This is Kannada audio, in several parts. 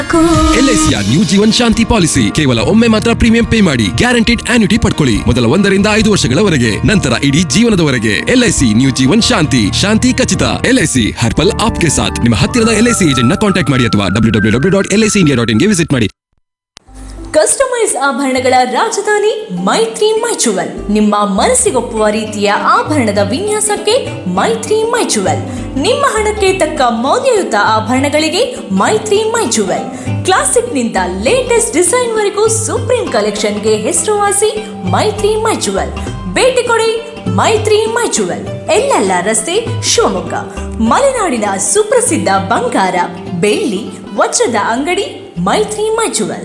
ಎಲ್ಐಸಿಯ ನ್ಯೂ ಜೀವನ್ ಶಾಂತಿ ಪಾಲಿಸಿ ಕೇವಲ ಒಮ್ಮೆ ಮಾತ್ರ ಪ್ರೀಮಿಯಂ ಪೇ ಮಾಡಿ ಗ್ಯಾರಂಟಿಡ್ ಆನ್ಯುಟಿ ಪಡ್ಕೊಳ್ಳಿ ಮೊದಲ ಒಂದರಿಂದ ಐದು ವರ್ಷಗಳವರೆಗೆ ನಂತರ ಇಡೀ ಜೀವನದವರೆಗೆ ಎಲ್ಐಸಿ ನ್ಯೂ ಜೀವನ್ ಶಾಂತಿ ಶಾಂತಿ ಖಚಿತ ಎಲ್ಐಸಿ ಹರ್ಪಲ್ ಆಪ್ಗೆ ಸಾಥ್ ನಿಮ್ಮ ಹತ್ತಿರದ ಎಲ್ಐಸಿ ಏಜೆಂಟ್ ನ ಕಾಂಟ್ಯಾಕ್ಟ್ ಮಾಡಿ ಅಥವಾ W W W dot LIC India dot ಇನ್ಗೆ ವಿಸಿಟ್ ಮಾಡಿ ಕಸ್ಟಮೈಸ್ ಆಭರಣಗಳ ರಾಜಧಾನಿ ಮೈತ್ರಿ ಮೈಚುವಲ್ ನಿಮ್ಮ ಮನಸ್ಸಿಗೊಪ್ಪುವ ರೀತಿಯ ಆಭರಣದ ವಿನ್ಯಾಸಕ್ಕೆ ಮೈತ್ರಿ ಮೈಚುವಲ್ ನಿಮ್ಮ ಹಣಕ್ಕೆ ತಕ್ಕ ಮೌಲ್ಯಯುತ ಆಭರಣಗಳಿಗೆ ಮೈತ್ರಿ ಮೈಚುವಲ್ ಕ್ಲಾಸಿಕ್ನಿಂದ ಲೇಟೆಸ್ಟ್ ಡಿಸೈನ್ ವರೆಗೂ ಸುಪ್ರೀಂ ಕಲೆಕ್ಷನ್ಗೆ ಹೆಸರುವಾಸಿ ಮೈತ್ರಿ ಮೈಚುವಲ್ ಭೇಟಿ ಕೊಡಿ ಮೈತ್ರಿ ಮೈಚುವಲ್ ಎಲ್ಲೆಲ್ಲ ರಸ್ತೆ ಶಿವಮೊಗ್ಗ ಮಲೆನಾಡಿನ ಸುಪ್ರಸಿದ್ಧ ಬಂಗಾರ ಬೆಳ್ಳಿ ವಜ್ರದ ಅಂಗಡಿ ಮೈತ್ರಿ ಮೈಚುವಲ್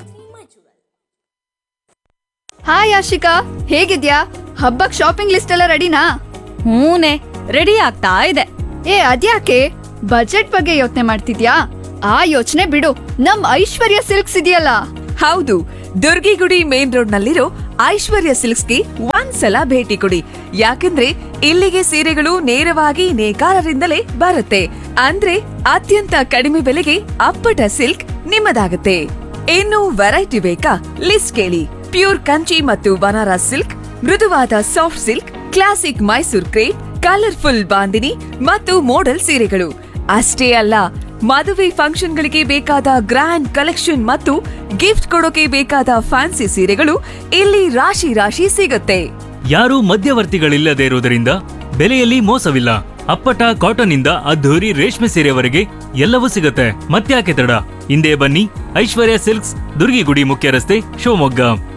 ಹಾಯ್ ಆಶಿಕಾ ಹೇಗಿದ್ಯಾ ಹಬ್ಬಕ್ ಶಾಪಿಂಗ್ ಲಿಸ್ಟ್ ಎಲ್ಲ ರೆಡಿನಾ ಹೂನೆ ರೆಡಿ ಆಗ್ತಾ ಇದೆ ಏ ಅದ್ಯಾಕೆ ಬಜೆಟ್ ಬಗ್ಗೆ ಯೋಚನೆ ಮಾಡ್ತಿದ್ಯಾ ಆ ಯೋಚನೆ ಬಿಡು ನಮ್ ಐಶ್ವರ್ಯ ಸಿಲ್ಕ್ಸ್ ಇದೆಯಲ್ಲ ಹೌದು ದುರ್ಗಿಗುಡಿ ಮೇನ್ ರೋಡ್ ನಲ್ಲಿರೋ ಐಶ್ವರ್ಯ ಸಿಲ್ಕ್ಸ್ಗೆ ಒಂದ್ಸಲ ಭೇಟಿ ಕೊಡಿ ಯಾಕಂದ್ರೆ ಇಲ್ಲಿಗೆ ಸೀರೆಗಳು ನೇರವಾಗಿ ನೇಕಾರರಿಂದಲೇ ಬರುತ್ತೆ ಅಂದ್ರೆ ಅತ್ಯಂತ ಕಡಿಮೆ ಬೆಲೆಗೆ ಅಪ್ಪಟ ಸಿಲ್ಕ್ ನಿಮ್ಮದಾಗುತ್ತೆ ಇನ್ನು ವೆರೈಟಿ ಬೇಕಾ ಲಿಸ್ಟ್ ಕೇಳಿ ಪ್ಯೂರ್ ಕಂಚಿ ಮತ್ತು ಬನಾರಸ್ ಸಿಲ್ಕ್ ಮೃದುವಾದ soft silk classic Mysore crepe colourful bandhini ಮತ್ತು ಮೋಡಲ್ ಸೀರೆಗಳು ಅಷ್ಟೇ ಅಲ್ಲ ಮದುವೆ ಫಂಕ್ಷನ್ಗಳಿಗೆ ಬೇಕಾದ ಗ್ರ್ಯಾಂಡ್ ಕಲೆಕ್ಷನ್ ಮತ್ತು ಗಿಫ್ಟ್ ಕೊಡೋಕೆ ಬೇಕಾದ ಫ್ಯಾನ್ಸಿ ಸೀರೆಗಳು ಇಲ್ಲಿ ರಾಶಿ ರಾಶಿ ಸಿಗುತ್ತೆ ಯಾರೂ ಮಧ್ಯವರ್ತಿಗಳಿಲ್ಲದೆ ಇರುವುದರಿಂದ ಬೆಲೆಯಲ್ಲಿ ಮೋಸವಿಲ್ಲ ಅಪ್ಪಟ ಕಾಟನ್ ಇಂದ ಅದ್ಧೂರಿ ರೇಷ್ಮೆ ಸೀರೆವರೆಗೆ ಎಲ್ಲವೂ ಸಿಗುತ್ತೆ ಮತ್ತ್ಯಾಕೆ ತಡ ಹಿಂದೆ ಬನ್ನಿ ಐಶ್ವರ್ಯ ಸಿಲ್ಕ್ಸ್ ದುರ್ಗಿಗುಡಿ ಮುಖ್ಯ ರಸ್ತೆ ಶಿವಮೊಗ್ಗ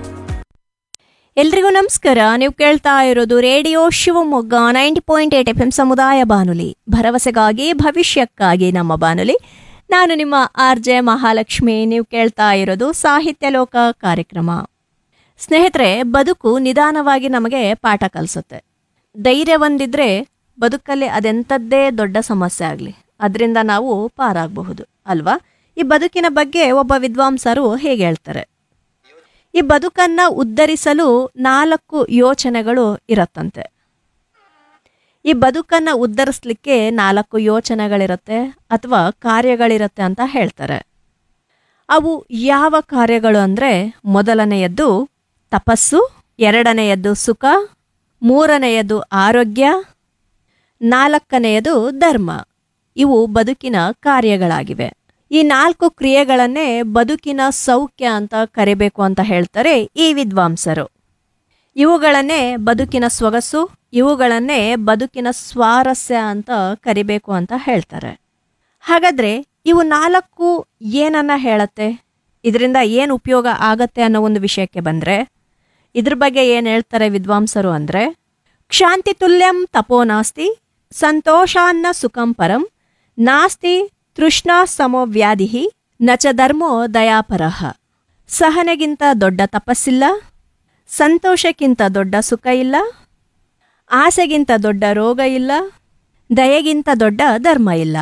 ಎಲ್ರಿಗೂ ನಮಸ್ಕಾರ ನೀವು ಕೇಳ್ತಾ ಇರೋದು radio Shivamogga ninety point eight F M ಸಮುದಾಯ ಬಾನುಲಿ ಭರವಸೆಗಾಗಿ ಭವಿಷ್ಯಕ್ಕಾಗಿ ನಮ್ಮ ಬಾನುಲಿ ನಾನು ನಿಮ್ಮ ಆರ್ ಜೆ ಮಹಾಲಕ್ಷ್ಮಿ ನೀವು ಕೇಳ್ತಾ ಇರೋದು ಸಾಹಿತ್ಯ ಲೋಕ ಕಾರ್ಯಕ್ರಮ ಸ್ನೇಹಿತರೆ ಬದುಕು ನಿಧಾನವಾಗಿ ನಮಗೆ ಪಾಠ ಕಲಿಸುತ್ತೆ ಧೈರ್ಯ ಒಂದಿದ್ರೆ ಬದುಕಲ್ಲಿ ಅದೆಂಥದ್ದೇ ದೊಡ್ಡ ಸಮಸ್ಯೆ ಆಗಲಿ ಅದರಿಂದ ನಾವು ಪಾರಾಗಬಹುದು ಅಲ್ವಾ ಈ ಬದುಕಿನ ಬಗ್ಗೆ ಒಬ್ಬ ವಿದ್ವಾಂಸರು ಹೇಗೆ ಹೇಳ್ತಾರೆ ಈ ಬದುಕನ್ನ ಉದ್ಧರಿಸಲು ನಾಲ್ಕು ಯೋಚನೆಗಳು ಇರತ್ತಂತೆ ಈ ಬದುಕನ್ನ ಉದ್ಧರಿಸ್ಲಿಕ್ಕೆ ನಾಲ್ಕು ಯೋಚನೆಗಳಿರತ್ತೆ ಅಥವಾ ಕಾರ್ಯಗಳಿರತ್ತೆ ಅಂತ ಹೇಳ್ತಾರೆ ಅವು ಯಾವ ಕಾರ್ಯಗಳು ಅಂದರೆ ಮೊದಲನೆಯದ್ದು ತಪಸ್ಸು ಎರಡನೆಯದ್ದು ಸುಖ ಮೂರನೆಯದು ಆರೋಗ್ಯ ನಾಲ್ಕನೆಯದು ಧರ್ಮ ಇವು ಬದುಕಿನ ಕಾರ್ಯಗಳಾಗಿವೆ ಈ ನಾಲ್ಕು ಕ್ರಿಯೆಗಳನ್ನೇ ಬದುಕಿನ ಸೌಖ್ಯ ಅಂತ ಕರಿಬೇಕು ಅಂತ ಹೇಳ್ತಾರೆ ಈ ವಿದ್ವಾಂಸರು ಇವುಗಳನ್ನೇ ಬದುಕಿನ ಸೊಗಸು ಇವುಗಳನ್ನೇ ಬದುಕಿನ ಸ್ವಾರಸ್ಯ ಅಂತ ಕರಿಬೇಕು ಅಂತ ಹೇಳ್ತಾರೆ ಹಾಗಾದ್ರೆ ಇವು ನಾಲ್ಕು ಏನನ್ನ ಹೇಳತ್ತೆ ಇದರಿಂದ ಏನು ಉಪಯೋಗ ಆಗತ್ತೆ ಅನ್ನೋ ಒಂದು ವಿಷಯಕ್ಕೆ ಬಂದರೆ ಇದ್ರ ಬಗ್ಗೆ ಏನು ಹೇಳ್ತಾರೆ ವಿದ್ವಾಂಸರು ಅಂದರೆ ಕ್ಷಾಂತಿ ತುಲ್ಯಂ ತಪೋ ನಾಸ್ತಿ ಸಂತೋಷಾನ್ನ ಸುಖಂ ಪರಂ ನಾಸ್ತಿ ತೃಷ್ಣಾ ಸಮೋ ವ್ಯಾಧಿ ನಚ ಧರ್ಮೋ ದಯಾಪರಃ ಸಹನೆಗಿಂತ ದೊಡ್ಡ ತಪಸ್ಸಿಲ್ಲ ಸಂತೋಷಕ್ಕಿಂತ ದೊಡ್ಡ ಸುಖ ಇಲ್ಲ ಆಸೆಗಿಂತ ದೊಡ್ಡ ರೋಗ ಇಲ್ಲ ದಯೆಗಿಂತ ದೊಡ್ಡ ಧರ್ಮ ಇಲ್ಲ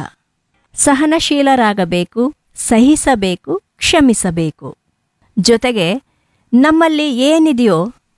ಸಹನಶೀಲರಾಗಬೇಕು ಸಹಿಸಬೇಕು ಕ್ಷಮಿಸಬೇಕು ಜೊತೆಗೆ ನಮ್ಮಲ್ಲಿ ಏನಿದೆಯೋ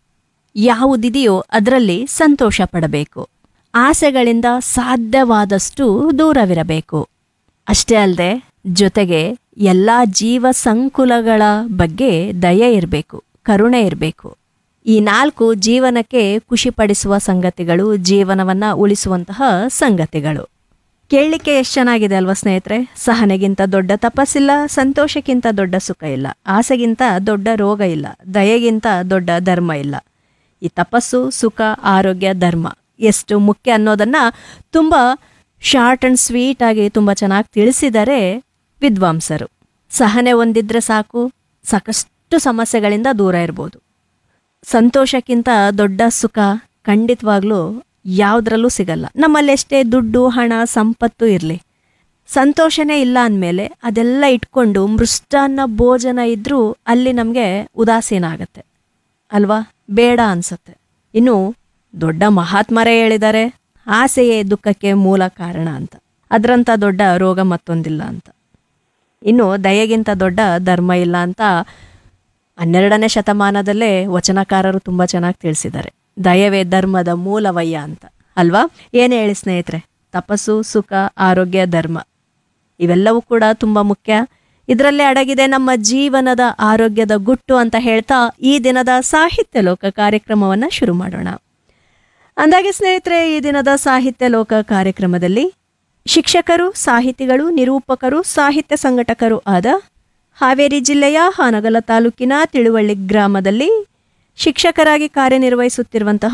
ಯಾವುದಿದೆಯೋ ಅದರಲ್ಲಿ ಸಂತೋಷ ಪಡಬೇಕು ಆಸೆಗಳಿಂದ ಸಾಧ್ಯವಾದಷ್ಟು ದೂರವಿರಬೇಕು ಅಷ್ಟೇ ಅಲ್ಲದೆ ಜೊತೆಗೆ ಎಲ್ಲ ಜೀವ ಸಂಕುಲಗಳ ಬಗ್ಗೆ ದಯೆ ಇರಬೇಕು ಕರುಣೆ ಇರಬೇಕು ಈ ನಾಲ್ಕು ಜೀವನಕ್ಕೆ ಖುಷಿಪಡಿಸುವ ಸಂಗತಿಗಳು ಜೀವನವನ್ನು ಉಳಿಸುವಂತಹ ಸಂಗತಿಗಳು ಕೇಳಲಿಕ್ಕೆ ಎಷ್ಟು ಚೆನ್ನಾಗಿದೆ ಅಲ್ವಾ ಸ್ನೇಹಿತರೆ ಸಹನೆಗಿಂತ ದೊಡ್ಡ ತಪಸ್ಸಿಲ್ಲ ಸಂತೋಷಕ್ಕಿಂತ ದೊಡ್ಡ ಸುಖ ಇಲ್ಲ ಆಸೆಗಿಂತ ದೊಡ್ಡ ರೋಗ ಇಲ್ಲ ದಯೆಗಿಂತ ದೊಡ್ಡ ಧರ್ಮ ಇಲ್ಲ ಈ ತಪಸ್ಸು ಸುಖ ಆರೋಗ್ಯ ಧರ್ಮ ಎಷ್ಟು ಮುಖ್ಯ ಅನ್ನೋದನ್ನ ತುಂಬ ಶಾರ್ಟ್ ಆ್ಯಂಡ್ ಸ್ವೀಟ್ ಆಗಿ ತುಂಬ ಚೆನ್ನಾಗಿ ತಿಳಿಸಿದ್ದಾರೆ ವಿದ್ವಾಂಸರು ಸಹನೆ ಒಂದಿದ್ರೆ ಸಾಕು ಸಾಕಷ್ಟು ಸಮಸ್ಯೆಗಳಿಂದ ದೂರ ಇರ್ಬೋದು ಸಂತೋಷಕ್ಕಿಂತ ದೊಡ್ಡ ಸುಖ ಖಂಡಿತವಾಗ್ಲೂ ಯಾವುದ್ರಲ್ಲೂ ಸಿಗಲ್ಲ ನಮ್ಮಲ್ಲಿ ಎಷ್ಟೇ ದುಡ್ಡು ಹಣ ಸಂಪತ್ತು ಇರಲಿ ಸಂತೋಷನೇ ಇಲ್ಲ ಅಂದಮೇಲೆ ಅದೆಲ್ಲ ಇಟ್ಕೊಂಡು ಮೃಷ್ಟಾನ್ನ ಭೋಜನ ಇದ್ರೂ ಅಲ್ಲಿ ನಮಗೆ ಉದಾಸೀನ ಆಗತ್ತೆ ಅಲ್ವಾ ಬೇಡ ಅನ್ಸತ್ತೆ ಇನ್ನು ದೊಡ್ಡ ಮಹಾತ್ಮರೇ ಹೇಳಿದ್ದಾರೆ ಆಸೆಯೇ ದುಃಖಕ್ಕೆ ಮೂಲ ಕಾರಣ ಅಂತ ಅದರಂಥ ದೊಡ್ಡ ರೋಗ ಮತ್ತೊಂದಿಲ್ಲ ಅಂತ ಇನ್ನು ದಯೆಗಿಂತ ದೊಡ್ಡ ಧರ್ಮ ಇಲ್ಲ ಅಂತ ಹನ್ನೆರಡನೇ ಶತಮಾನದಲ್ಲೇ ವಚನಕಾರರು ತುಂಬ ಚೆನ್ನಾಗಿ ತಿಳಿಸಿದ್ದಾರೆ ದಯವೇ ಧರ್ಮದ ಮೂಲವಯ್ಯ ಅಂತ ಅಲ್ವಾ ಏನು ಹೇಳಿ ಸ್ನೇಹಿತರೆ ತಪಸ್ಸು ಸುಖ ಆರೋಗ್ಯ ಧರ್ಮ ಇವೆಲ್ಲವೂ ಕೂಡ ತುಂಬ ಮುಖ್ಯ ಇದರಲ್ಲೇ ಅಡಗಿದೆ ನಮ್ಮ ಜೀವನದ ಆರೋಗ್ಯದ ಗುಟ್ಟು ಅಂತ ಹೇಳ್ತಾ ಈ ದಿನದ ಸಾಹಿತ್ಯ ಲೋಕ ಕಾರ್ಯಕ್ರಮವನ್ನು ಶುರು ಮಾಡೋಣ ಅಂದಾಗೆ ಸ್ನೇಹಿತರೆ ಈ ದಿನದ ಸಾಹಿತ್ಯ ಲೋಕ ಕಾರ್ಯಕ್ರಮದಲ್ಲಿ ಶಿಕ್ಷಕರು ಸಾಹಿತಿಗಳು ನಿರೂಪಕರು ಸಾಹಿತ್ಯ ಸಂಘಟಕರು ಆದ ಹಾವೇರಿ ಜಿಲ್ಲೆಯ ಹಾನಗಲ ತಾಲೂಕಿನ ತಿಳುವಳ್ಳಿ ಗ್ರಾಮದಲ್ಲಿ ಶಿಕ್ಷಕರಾಗಿ ಕಾರ್ಯನಿರ್ವಹಿಸುತ್ತಿರುವಂತಹ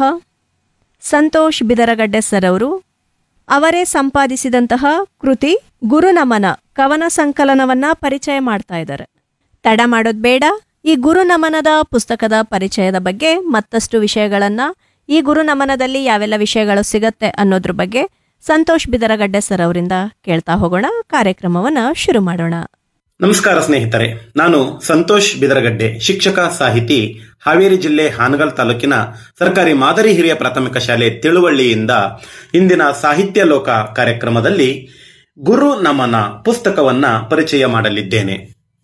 ಸಂತೋಷ್ ಬಿದರಗಡ್ಡೆ ಸರ್ ಅವರು ಅವರೇ ಸಂಪಾದಿಸಿದಂತಹ ಕೃತಿ ಗುರುನಮನ ಕವನ ಸಂಕಲನವನ್ನ ಪರಿಚಯ ಮಾಡ್ತಾ ಇದ್ದಾರೆ ತಡ ಮಾಡೋದು ಬೇಡ ಈ ಗುರುನಮನದ ಪುಸ್ತಕದ ಪರಿಚಯದ ಬಗ್ಗೆ ಮತ್ತಷ್ಟು ವಿಷಯಗಳನ್ನ ಈ ಗುರುನಮನದಲ್ಲಿ ಯಾವೆಲ್ಲ ವಿಷಯಗಳು ಸಿಗತ್ತೆ ಅನ್ನೋದ್ರ ಬಗ್ಗೆ ಸಂತೋಷ್ ಬಿದರಗಡ್ಡೆ ಸರ್ ಅವರಿಂದ ಕೇಳ್ತಾ ಹೋಗೋಣ ಕಾರ್ಯಕ್ರಮವನ್ನ ಶುರು ಮಾಡೋಣ ನಮಸ್ಕಾರ ಸ್ನೇಹಿತರೆ ನಾನು ಸಂತೋಷ್ ಬಿದರಗಡ್ಡೆ ಶಿಕ್ಷಕ ಸಾಹಿತಿ ಹಾವೇರಿ ಜಿಲ್ಲೆ ಹಾನಗಲ್ ತಾಲೂಕಿನ ಸರ್ಕಾರಿ ಮಾದರಿ ಹಿರಿಯ ಪ್ರಾಥಮಿಕ ಶಾಲೆ ತಿಳುವಳ್ಳಿಯಿಂದ ಇಂದಿನ ಸಾಹಿತ್ಯ ಲೋಕ ಕಾರ್ಯಕ್ರಮದಲ್ಲಿ ಗುರು ನಮನ ಪುಸ್ತಕವನ್ನ ಪರಿಚಯ ಮಾಡಲಿದ್ದೇನೆ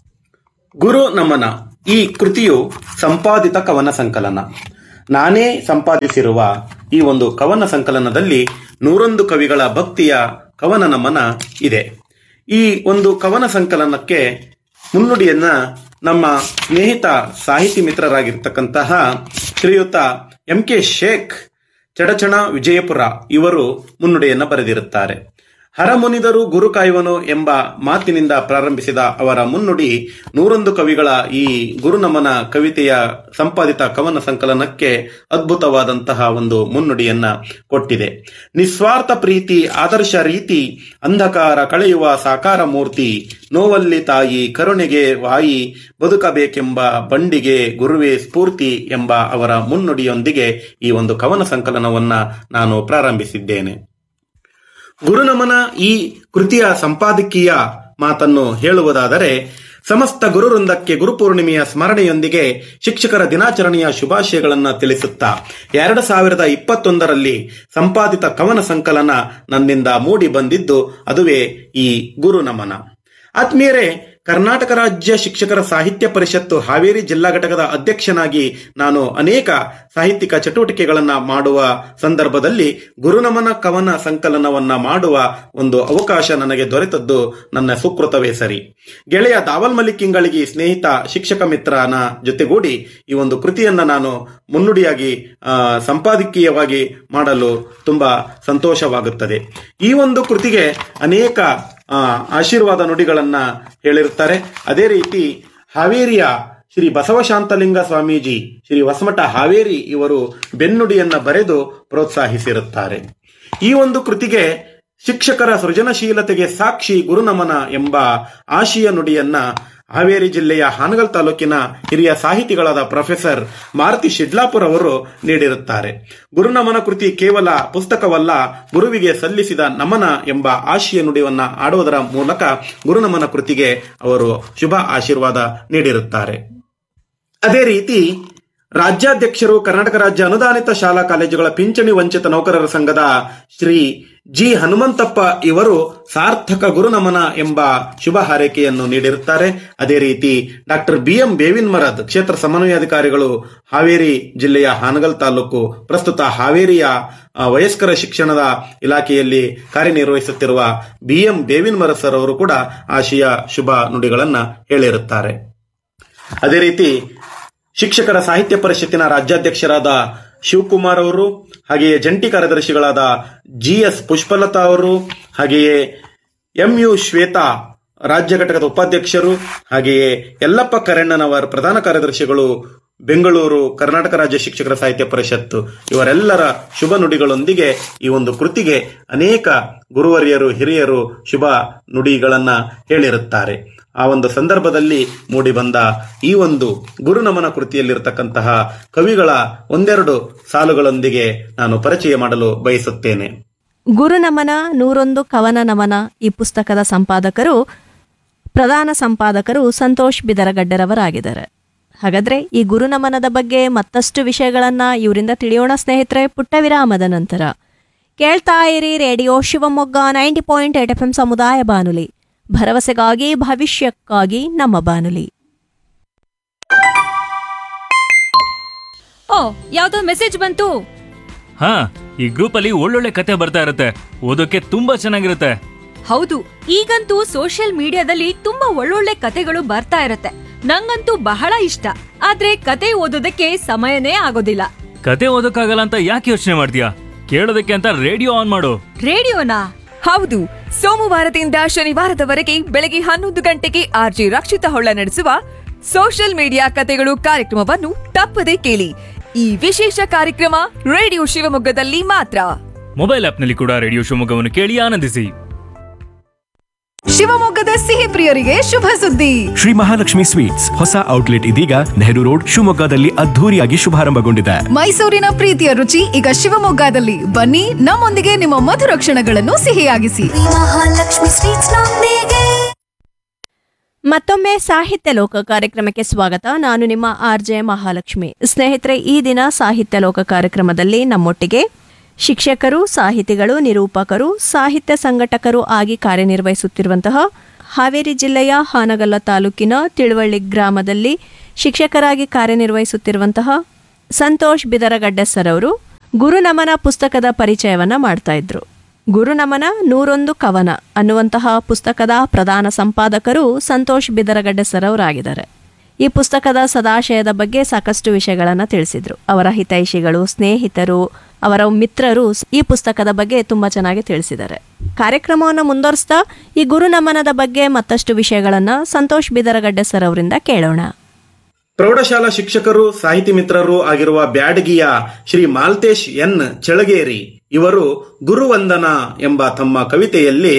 ಗುರು ನಮನ ಈ ಕೃತಿಯು ಸಂಪಾದಿತ ಕವನ ಸಂಕಲನ ನಾನೇ ಸಂಪಾದಿಸಿರುವ ಈ ಒಂದು ಕವನ ಸಂಕಲನದಲ್ಲಿ ನೂರೊಂದು ಕವಿಗಳ ಭಕ್ತಿಯ ಕವನ ನಮನ ಇದೆ ಈ ಒಂದು ಕವನ ಸಂಕಲನಕ್ಕೆ ಮುನ್ನುಡಿಯನ್ನ ನಮ್ಮ ಸ್ನೇಹಿತ ಸಾಹಿತಿ ಮಿತ್ರರಾಗಿರ್ತಕ್ಕಂತಹ ಶ್ರೀಯುತ ಎಂ ಕೆ ಶೇಖ್ ಚಡಚಣ ವಿಜಯಪುರ ಇವರು ಮುನ್ನುಡಿಯನ್ನ ಬರೆದಿರುತ್ತಾರೆ ಹರಮುನಿದರು ಗುರು ಕಾಯುವನು ಎಂಬ ಮಾತಿನಿಂದ ಪ್ರಾರಂಭಿಸಿದ ಅವರ ಮುನ್ನುಡಿ ನೂರೊಂದು ಕವಿಗಳ ಈ ಗುರುನಮನ ಕವಿತೆಯ ಸಂಪಾದಿತ ಕವನ ಸಂಕಲನಕ್ಕೆ ಅದ್ಭುತವಾದಂತಹ ಒಂದು ಮುನ್ನುಡಿಯನ್ನ ಕೊಟ್ಟಿದೆ ನಿಸ್ವಾರ್ಥ ಪ್ರೀತಿ ಆದರ್ಶ ರೀತಿ ಅಂಧಕಾರ ಕಳೆಯುವ ಸಾಕಾರ ಮೂರ್ತಿ ನೋವಲ್ಲಿ ತಾಯಿ ಕರುಣೆಗೆ ವಾಯಿ ಬದುಕಬೇಕೆಂಬ ಬಂಡಿಗೆ ಗುರುವೇ ಸ್ಫೂರ್ತಿ ಎಂಬ ಅವರ ಮುನ್ನುಡಿಯೊಂದಿಗೆ ಈ ಒಂದು ಕವನ ಸಂಕಲನವನ್ನ ನಾನು ಪ್ರಾರಂಭಿಸಿದ್ದೇನೆ ಗುರುನಮನ ಈ ಕೃತಿಯ ಸಂಪಾದಕೀಯ ಮಾತನ್ನು ಹೇಳುವುದಾದರೆ ಸಮಸ್ತ ಗುರುವೃಂದಕ್ಕೆ ಗುರುಪೂರ್ಣಿಮೆಯ ಸ್ಮರಣೆಯೊಂದಿಗೆ ಶಿಕ್ಷಕರ ದಿನಾಚರಣೆಯ ಶುಭಾಶಯಗಳನ್ನು ತಿಳಿಸುತ್ತಾ ಎರಡು ಸಾವಿರದ ಇಪ್ಪತ್ತೊಂದರಲ್ಲಿ ಸಂಪಾದಿತ ಕವನ ಸಂಕಲನ ನನ್ನಿಂದ ಮೂಡಿ ಬಂದಿದ್ದು ಅದುವೇ ಈ ಗುರುನಮನ ಆತ್ಮೀಯರೇ ಕರ್ನಾಟಕ ರಾಜ್ಯ ಶಿಕ್ಷಕರ ಸಾಹಿತ್ಯ ಪರಿಷತ್ತು ಹಾವೇರಿ ಜಿಲ್ಲಾ ಘಟಕದ ಅಧ್ಯಕ್ಷನಾಗಿ ನಾನು ಅನೇಕ ಸಾಹಿತ್ಯಿಕ ಚಟುವಟಿಕೆಗಳನ್ನ ಮಾಡುವ ಸಂದರ್ಭದಲ್ಲಿ ಗುರುನಮನ ಕವನ ಸಂಕಲನವನ್ನ ಮಾಡುವ ಒಂದು ಅವಕಾಶ ನನಗೆ ದೊರೆತದ್ದು ನನ್ನ ಸುಕೃತವೇ ಸರಿ ಗೆಳೆಯ ದಾವಲ್ ಮಲ್ಲಿಕಿಂಗಳಿಗೆ ಸ್ನೇಹಿತ ಶಿಕ್ಷಕ ಮಿತ್ರನ ಜೊತೆಗೂಡಿ ಈ ಒಂದು ಕೃತಿಯನ್ನ ನಾನು ಮುನ್ನುಡಿಯಾಗಿ ಆ, ಸಂಪಾದಕೀಯವಾಗಿ ಮಾಡಲು ತುಂಬಾ ಸಂತೋಷವಾಗುತ್ತದೆ ಈ ಒಂದು ಕೃತಿಗೆ ಅನೇಕ ಆ, ಆಶೀರ್ವಾದ ನುಡಿಗಳನ್ನ ಹೇಳಿರುತ್ತಾರೆ ಅದೇ ರೀತಿ ಹಾವೇರಿಯ ಶ್ರೀ ಬಸವಶಾಂತಲಿಂಗ ಸ್ವಾಮೀಜಿ ಶ್ರೀ ಹೊಸಮಠ ಹಾವೇರಿ ಇವರು ಬೆನ್ನುಡಿಯನ್ನ ಬರೆದು ಪ್ರೋತ್ಸಾಹಿಸಿರುತ್ತಾರೆ ಈ ಒಂದು ಕೃತಿಗೆ ಶಿಕ್ಷಕರ ಸೃಜನಶೀಲತೆಗೆ ಸಾಕ್ಷಿ ಗುರುನಮನ ಎಂಬ ಆಶಯ ನುಡಿಯನ್ನ ಹಾವೇರಿ ಜಿಲ್ಲೆಯ ಹಾನಗಲ್ ತಾಲೂಕಿನ ಹಿರಿಯ ಸಾಹಿತಿಗಳಾದ ಪ್ರೊಫೆಸರ್ ಮಾರುತಿ ಶಿಡ್ಲಾಪುರ್ ಅವರು ನೀಡಿರುತ್ತಾರೆ ಗುರುನಮನ ಕೃತಿ ಕೇವಲ ಪುಸ್ತಕವಲ್ಲ ಗುರುವಿಗೆ ಸಲ್ಲಿಸಿದ ನಮನ ಎಂಬ ಆಶಯ ನುಡಿಯನ್ನ ಆಡುವುದರ ಮೂಲಕ ಗುರುನಮನ ಕೃತಿಗೆ ಅವರು ಶುಭ ಆಶೀರ್ವಾದ ನೀಡಿರುತ್ತಾರೆ ಅದೇ ರೀತಿ ರಾಜ್ಯಾಧ್ಯಕ್ಷರು ಕರ್ನಾಟಕ ರಾಜ್ಯ ಅನುದಾನಿತ ಶಾಲಾ ಕಾಲೇಜುಗಳ ಪಿಂಚಣಿ ವಂಚಿತ ನೌಕರರ ಸಂಘದ ಶ್ರೀ ಜಿ ಹನುಮಂತಪ್ಪ ಇವರು ಸಾರ್ಥಕ ಗುರುನಮನ ಎಂಬ ಶುಭ ಹಾರೈಕೆಯನ್ನು ನೀಡಿರುತ್ತಾರೆ ಅದೇ ರೀತಿ ಡಾಕ್ಟರ್ ಬಿ ಎಂ ಬೇವಿನ್ಮರದ್ ಕ್ಷೇತ್ರ ಸಮನ್ವಯಾಧಿಕಾರಿಗಳು ಹಾವೇರಿ ಜಿಲ್ಲೆಯ ಹಾನಗಲ್ ತಾಲೂಕು ಪ್ರಸ್ತುತ ಹಾವೇರಿಯ ಆ, ವಯಸ್ಕರ ಶಿಕ್ಷಣದ ಇಲಾಖೆಯಲ್ಲಿ ಕಾರ್ಯನಿರ್ವಹಿಸುತ್ತಿರುವ ಬಿ ಎಂ ಬೇವಿನ್ಮರದ್ ಸರ್ ಅವರು ಕೂಡ ಆಶಯ ಶುಭ ನುಡಿಗಳನ್ನ ಹೇಳಿರುತ್ತಾರೆ ಅದೇ ರೀತಿ ಶಿಕ್ಷಕರ ಸಾಹಿತ್ಯ ಪರಿಷತ್ತಿನ ರಾಜ್ಯಾಧ್ಯಕ್ಷರಾದ ಶಿವಕುಮಾರ್ ಅವರು ಹಾಗೆಯೇ ಜಂಟಿ ಕಾರ್ಯದರ್ಶಿಗಳಾದ ಜಿ ಎಸ್ ಪುಷ್ಪಲತಾ ಅವರು ಹಾಗೆಯೇ ಎಂ ಯು ಶ್ವೇತಾ ರಾಜ್ಯ ಘಟಕದ ಉಪಾಧ್ಯಕ್ಷರು ಹಾಗೆಯೇ ಯಲ್ಲಪ್ಪ ಕರೆಣ್ಣನವರ್ ಪ್ರಧಾನ ಕಾರ್ಯದರ್ಶಿಗಳು ಬೆಂಗಳೂರು ಕರ್ನಾಟಕ ರಾಜ್ಯ ಶಿಕ್ಷಕರ ಸಾಹಿತ್ಯ ಪರಿಷತ್ತು ಇವರೆಲ್ಲರ ಶುಭ ನುಡಿಗಳೊಂದಿಗೆ ಈ ಒಂದು ಕೃತಿಗೆ ಅನೇಕ ಗುರುವರಿಯರು ಹಿರಿಯರು ಶುಭ ನುಡಿಗಳನ್ನ ಹೇಳಿರುತ್ತಾರೆ ಆ ಒಂದು ಸಂದರ್ಭದಲ್ಲಿ ಮೂಡಿಬಂದ ಈ ಒಂದು ಗುರುನಮನ ಕೃತಿಯಲ್ಲಿರತಕ್ಕಂತಹ ಕವಿಗಳ ಒಂದೆರಡು ಸಾಲುಗಳೊಂದಿಗೆ ನಾನು ಪರಿಚಯ ಮಾಡಲು ಬಯಸುತ್ತೇನೆ ಗುರುನಮನ ನೂರೊಂದು ಕವನ ನಮನ ಈ ಪುಸ್ತಕದ ಸಂಪಾದಕರು ಪ್ರಧಾನ ಸಂಪಾದಕರು ಸಂತೋಷ್ ಬಿದರಗಡ್ಡರವರಾಗಿದ್ದಾರೆ ಹಾಗಾದ್ರೆ ಈ ಗುರುನಮನದ ಬಗ್ಗೆ ಮತ್ತಷ್ಟು ವಿಷಯಗಳನ್ನ ಇವರಿಂದ ತಿಳಿಯೋಣ ಸ್ನೇಹಿತರೆ ಪುಟ್ಟ ವಿರಾಮದ ನಂತರ ಕೇಳ್ತಾ ಇರಿ radio Shivamogga ninety point eight F M ಸಮುದಾಯ ಬಾನುಲಿ ಭರವಸೆಗಾಗಿ ಭವಿಷ್ಯಕ್ಕಾಗಿ ನಮ್ಮ ಬಾನುಲಿ ಓ ಯಾವ್ದೋ ಮೆಸೇಜ್ ಬಂತು ಹಾ ಈ ಗ್ರೂಪ್ ಅಲ್ಲಿ ಒಳ್ಳೊಳ್ಳೆ ಕತೆ ಬರ್ತಾ ಇರುತ್ತೆ ಓದೋಕೆ ತುಂಬಾ ಚೆನ್ನಾಗಿರುತ್ತೆ ಹೌದು ಈಗಂತೂ ಸೋಷಿಯಲ್ ಮೀಡಿಯಾದಲ್ಲಿ ತುಂಬಾ ಒಳ್ಳೊಳ್ಳೆ ಕತೆಗಳು ಬರ್ತಾ ಇರತ್ತೆ ನಂಗಂತೂ ಬಹಳ ಇಷ್ಟ ಆದ್ರೆ ಕತೆ ಓದೋದಕ್ಕೆ ಸಮಯನೇ ಆಗೋದಿಲ್ಲ ಕತೆ ಓದೋಕ್ಕಾಗಲ್ಲ ಅಂತ ಯಾಕೆ ಯೋಚನೆ ಮಾಡ್ತೀಯಾ ಕೇಳೋದಕ್ಕೆ ಅಂತ ರೇಡಿಯೋ ಆನ್ ಮಾಡು ರೇಡಿಯೋನಾ ಹೌದು ಸೋಮವಾರದಿಂದ ಶನಿವಾರದವರೆಗೆ ಬೆಳಗ್ಗೆ ಹನ್ನೊಂದು ಗಂಟೆಗೆ ಆರ್ಜಿ ರಕ್ಷಿತ ಹೊಳ್ಳ ನಡೆಸುವ ಸೋಷಿಯಲ್ ಮೀಡಿಯಾ ಕತೆಗಳು ಕಾರ್ಯಕ್ರಮವನ್ನು ತಪ್ಪದೆ ಕೇಳಿ ಈ ವಿಶೇಷ ಕಾರ್ಯಕ್ರಮ ರೇಡಿಯೋ ಶಿವಮೊಗ್ಗದಲ್ಲಿ ಮಾತ್ರ ಮೊಬೈಲ್ ಆಪ್ನಲ್ಲಿ ಕೂಡ ರೇಡಿಯೋ ಶಿವಮೊಗ್ಗವನ್ನು ಕೇಳಿ ಆನಂದಿಸಿ ಶಿವಮೊಗ್ಗದ ಸಿಹಿ ಪ್ರಿಯರಿಗೆ ಶುಭ ಸುದ್ದಿ ಶ್ರೀ ಮಹಾಲಕ್ಷ್ಮಿ ಸ್ವೀಟ್ಸ್ ಹೊಸ ಔಟ್ಲೆಟ್ ಇದೀಗ ನೆಹರು ರೋಡ್ ಶಿವಮೊಗ್ಗದಲ್ಲಿ ಅದ್ಧೂರಿಯಾಗಿ ಶುಭಾರಂಭಗೊಂಡಿದೆ ಮೈಸೂರಿನ ಪ್ರೀತಿಯ ರುಚಿ ಈಗ ಶಿವಮೊಗ್ಗದಲ್ಲಿ ಬನ್ನಿ ನಮ್ಮೊಂದಿಗೆ ನಿಮ್ಮ ಮಧುರ ಕ್ಷಣಗಳನ್ನು ಸಿಹಿಯಾಗಿಸಿ ಮತ್ತೊಮ್ಮೆ ಸಾಹಿತ್ಯ ಲೋಕ ಕಾರ್ಯಕ್ರಮಕ್ಕೆ ಸ್ವಾಗತ ನಾನು ನಿಮ್ಮ ಆರ್ ಜೆ ಮಹಾಲಕ್ಷ್ಮಿ ಸ್ನೇಹಿತರೆ ಈ ದಿನ ಸಾಹಿತ್ಯ ಲೋಕ ಕಾರ್ಯಕ್ರಮದಲ್ಲಿ ನಮ್ಮೊಟ್ಟಿಗೆ ಶಿಕ್ಷಕರು ಸಾಹಿತಿಗಳು ನಿರೂಪಕರು ಸಾಹಿತ್ಯ ಸಂಘಟಕರು ಆಗಿ ಕಾರ್ಯನಿರ್ವಹಿಸುತ್ತಿರುವಂತಹ ಹಾವೇರಿ ಜಿಲ್ಲೆಯ ಹಾನಗಲ್ಲ ತಾಲೂಕಿನ ತಿಳುವಳ್ಳಿ ಗ್ರಾಮದಲ್ಲಿ ಶಿಕ್ಷಕರಾಗಿ ಕಾರ್ಯನಿರ್ವಹಿಸುತ್ತಿರುವಂತಹ ಸಂತೋಷ್ ಬಿದರಗಡ್ಡೆ ಸರ್ ಅವರು ಗುರುನಮನ ಪುಸ್ತಕದ ಪರಿಚಯವನ್ನ ಮಾಡ್ತಾ ಇದ್ರು ಗುರುನಮನ ನೂರೊಂದು ಕವನ ಅನ್ನುವಂತಹ ಪುಸ್ತಕದ ಪ್ರಧಾನ ಸಂಪಾದಕರು ಸಂತೋಷ್ ಬಿದರಗಡ್ಡೆ ಸರ್ ಅವರಾಗಿದ್ದಾರೆ ಈ ಪುಸ್ತಕದ ಸದಾಶಯದ ಬಗ್ಗೆ ಸಾಕಷ್ಟು ವಿಷಯಗಳನ್ನು ತಿಳಿಸಿದ್ರು ಅವರ ಹಿತೈಷಿಗಳು ಸ್ನೇಹಿತರು ಅವರ ಮಿತ್ರರು ಈ ಪುಸ್ತಕದ ಬಗ್ಗೆ ತುಂಬಾ ಚೆನ್ನಾಗಿ ತಿಳಿಸಿದ್ದಾರೆ ಕಾರ್ಯಕ್ರಮವನ್ನು ಮುಂದುವರಿಸ್ತಾ ಈ ಗುರುನಮನದ ಬಗ್ಗೆ ಮತ್ತಷ್ಟು ವಿಷಯಗಳನ್ನ ಸಂತೋಷ್ ಬಿದರಗಡ್ಡೆ ಸರ್ ಅವರಿಂದ ಕೇಳೋಣ ಪ್ರೌಢಶಾಲಾ ಶಿಕ್ಷಕರು ಸಾಹಿತಿ ಮಿತ್ರರು ಆಗಿರುವ ಬ್ಯಾಡಗಿಯ ಶ್ರೀ ಮಾಲ್ತೇಶ್ ಎನ್ ಚಳಗೇರಿ ಇವರು ಗುರುವಂದನ ಎಂಬ ತಮ್ಮ ಕವಿತೆಯಲ್ಲಿ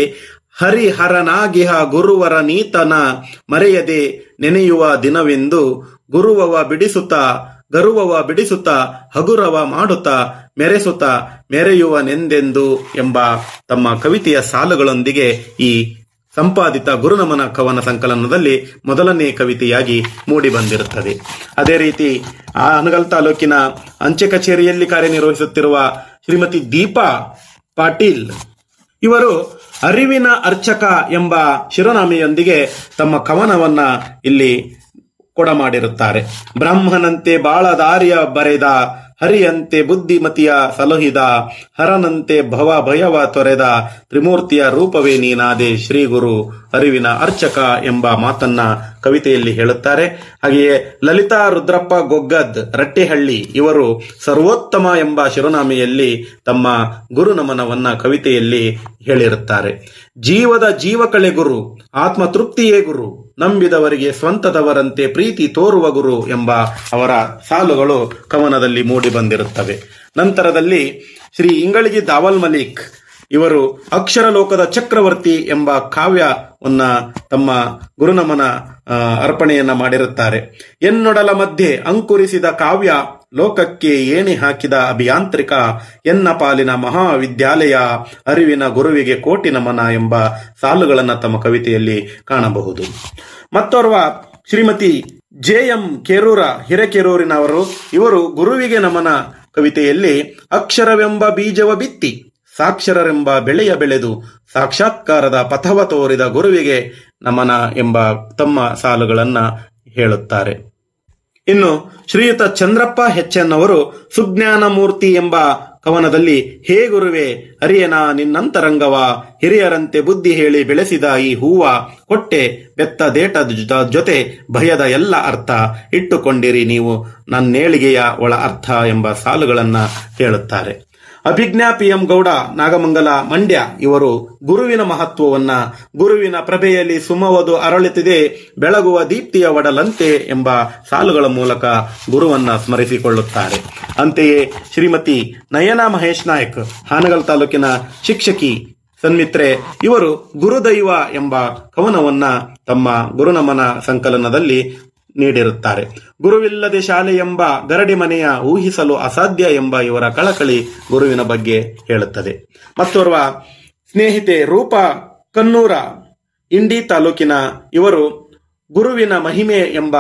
ಹರಿಹರನಾಗಿಹ ಗುರುವರ ನೀತನ ಮರೆಯದೆ ನೆನೆಯುವ ದಿನವೆಂದು ಗುರುವವ ಬಿಡಿಸುತ್ತ ಗರುವವ ಬಿಡಿಸುತ್ತ ಹಗುರವ ಮಾಡುತ್ತ ಮೆರೆಸುತ್ತ ಮೆರೆಯುವನೆಂದೆಂದು ಎಂಬ ತಮ್ಮ ಕವಿತೆಯ ಸಾಲುಗಳೊಂದಿಗೆ ಈ ಸಂಪಾದಿತ ಗುರುನಮನ ಕವನ ಸಂಕಲನದಲ್ಲಿ ಮೊದಲನೇ ಕವಿತೆಯಾಗಿ ಮೂಡಿ ಬಂದಿರುತ್ತದೆ ಅದೇ ರೀತಿ ಆ ಅನಗಲ್ ತಾಲೂಕಿನ ಅಂಚೆ ಕಚೇರಿಯಲ್ಲಿ ಕಾರ್ಯನಿರ್ವಹಿಸುತ್ತಿರುವ ಶ್ರೀಮತಿ ದೀಪಾ ಪಾಟೀಲ್ ಇವರು ಅರಿವಿನ ಅರ್ಚಕ ಎಂಬ ಶಿರೋನಾಮೆಯೊಂದಿಗೆ ತಮ್ಮ ಕವನವನ್ನ ಇಲ್ಲಿ ಕೊಡಮಾಡಿರುತ್ತಾರೆ ಬ್ರಾಹ್ಮಣಂತೆ ಬಾಳ ದಾರಿಯ ಬರೆದ ಹರಿಯಂತೆ ಬುದ್ಧಿಮತಿಯ ಸಲಹಿದ ಹರನಂತೆ ಭವ ಭಯವ ತೊರೆದ ತ್ರಿಮೂರ್ತಿಯ ರೂಪವೇ ನೀನಾದೆ ಶ್ರೀ ಗುರು ಅರಿವಿನ ಅರ್ಚಕ ಎಂಬ ಮಾತನ್ನ ಕವಿತೆಯಲ್ಲಿ ಹೇಳುತ್ತಾರೆ ಹಾಗೆಯೇ ಲಲಿತಾ ರುದ್ರಪ್ಪ ಗೊಗ್ಗದ್ ರಟ್ಟಿಹಳ್ಳಿ ಇವರು ಸರ್ವೋತ್ತಮ ಎಂಬ ಶಿರೋನಾಮೆಯಲ್ಲಿ ತಮ್ಮ ಗುರು ನಮನವನ್ನ ಕವಿತೆಯಲ್ಲಿ ಹೇಳಿರುತ್ತಾರೆ ಜೀವದ ಜೀವಕಳೆ ಗುರು ಆತ್ಮ ತೃಪ್ತಿಯೇ ಗುರು ನಂಬಿದವರಿಗೆ ಸ್ವಂತದವರಂತೆ ಪ್ರೀತಿ ತೋರುವ ಗುರು ಎಂಬ ಅವರ ಸಾಲುಗಳು ಕವನದಲ್ಲಿ ಮೂಡಿ ಬಂದಿರುತ್ತವೆ ನಂತರದಲ್ಲಿ ಶ್ರೀ ಇಂಗಳಗಿ ದಾವಲ್ ಮಲಿಕ್ ಇವರು ಅಕ್ಷರ ಲೋಕದ ಚಕ್ರವರ್ತಿ ಎಂಬ ಕಾವ್ಯವನ್ನ ತಮ್ಮ ಗುರುನಮನ ಆ, ಅರ್ಪಣೆಯನ್ನ ಮಾಡಿರುತ್ತಾರೆ ಎನ್ನೊಡಲ ಮಧ್ಯೆ ಅಂಕುರಿಸಿದ ಕಾವ್ಯ ಲೋಕಕ್ಕೆ ಏಣಿ ಹಾಕಿದ ಅಭಿಯಾಂತ್ರಿಕ ಎನ್ನ ಪಾಲಿನ ಮಹಾವಿದ್ಯಾಲಯ ಅರಿವಿನ ಗುರುವಿಗೆ ಕೋಟಿ ನಮನ ಎಂಬ ಸಾಲುಗಳನ್ನು ತಮ್ಮ ಕವಿತೆಯಲ್ಲಿ ಕಾಣಬಹುದು ಮತ್ತೋರ್ವ ಶ್ರೀಮತಿ ಜೆ ಎಂ ಕೆರೂರ ಹಿರೇಕೆರೂರಿನವರು ಇವರು ಗುರುವಿಗೆ ನಮನ ಕವಿತೆಯಲ್ಲಿ ಅಕ್ಷರವೆಂಬ ಬೀಜವ ಬಿತ್ತಿ ಸಾಕ್ಷರರೆಂಬ ಬೆಳೆಯ ಬೆಳೆದು ಸಾಕ್ಷಾತ್ಕಾರದ ಪಥವ ತೋರಿದ ಗುರುವಿಗೆ ನಮನ ಎಂಬ ತಮ್ಮ ಸಾಲುಗಳನ್ನ ಹೇಳುತ್ತಾರೆ ಇನ್ನು ಶ್ರೀಯುತ ಚಂದ್ರಪ್ಪ ಹೆಚ್ಎನ್ ಅವರು ಸುಜ್ಞಾನ ಮೂರ್ತಿ ಎಂಬ ಕವನದಲ್ಲಿ ಹೇ ಗುರುವೆ ಅರಿಯನ ನಿನ್ನಂತರಂಗವ ಹಿರಿಯರಂತೆ ಬುದ್ಧಿ ಹೇಳಿ ಬೆಳೆಸಿದ ಈ ಹೂವ ಕೊಟ್ಟೆ ಬೆತ್ತ ದೇಟದ ಜೊ- ಜೊತೆ ಭಯದ ಎಲ್ಲ ಅರ್ಥ ಇಟ್ಟುಕೊಂಡಿರಿ ನೀವು ನನ್ನೇಳಿಗೆಯ ಒಳ ಅರ್ಥ ಎಂಬ ಸಾಲುಗಳನ್ನ ಹೇಳುತ್ತಾರೆ ಅಭಿಜ್ಞಾ ಪಿ ಎಂ ಗೌಡ ನಾಗಮಂಗಲ ಮಂಡ್ಯ ಇವರು ಗುರುವಿನ ಮಹತ್ವವನ್ನ ಗುರುವಿನ ಪ್ರಭೆಯಲ್ಲಿ ಸುಮವದು ಅರಳುತ್ತಿದೆ ಬೆಳಗುವ ದೀಪ್ತಿಯ ಒಡಲಂತೆ ಎಂಬ ಸಾಲುಗಳ ಮೂಲಕ ಗುರುವನ್ನ ಸ್ಮರಿಸಿಕೊಳ್ಳುತ್ತಾರೆ ಅಂತೆಯೇ ಶ್ರೀಮತಿ ನಯನಾ ಮಹೇಶ್ ನಾಯಕ್ ಹಾನಗಲ್ ತಾಲೂಕಿನ ಶಿಕ್ಷಕಿ ಸನ್ಮಿತ್ರೆ ಇವರು ಗುರುದೈವ ಎಂಬ ಕವನವನ್ನ ತಮ್ಮ ಗುರುನಮನ ಸಂಕಲನದಲ್ಲಿ ನೀಡಿರುತ್ತಾರೆ ಗುರುವಿಲ್ಲದೆ ಶಾಲೆ ಎಂಬ ಗರಡಿ ಮನೆಯ ಊಹಿಸಲು ಅಸಾಧ್ಯ ಎಂಬ ಇವರ ಕಳಕಳಿ ಗುರುವಿನ ಬಗ್ಗೆ ಹೇಳುತ್ತದೆ ಮತ್ತೋರ್ವ ಸ್ನೇಹಿತೆ ರೂಪ ಕನ್ನೂರ ಇಂಡಿ ತಾಲೂಕಿನ ಇವರು ಗುರುವಿನ ಮಹಿಮೆ ಎಂಬ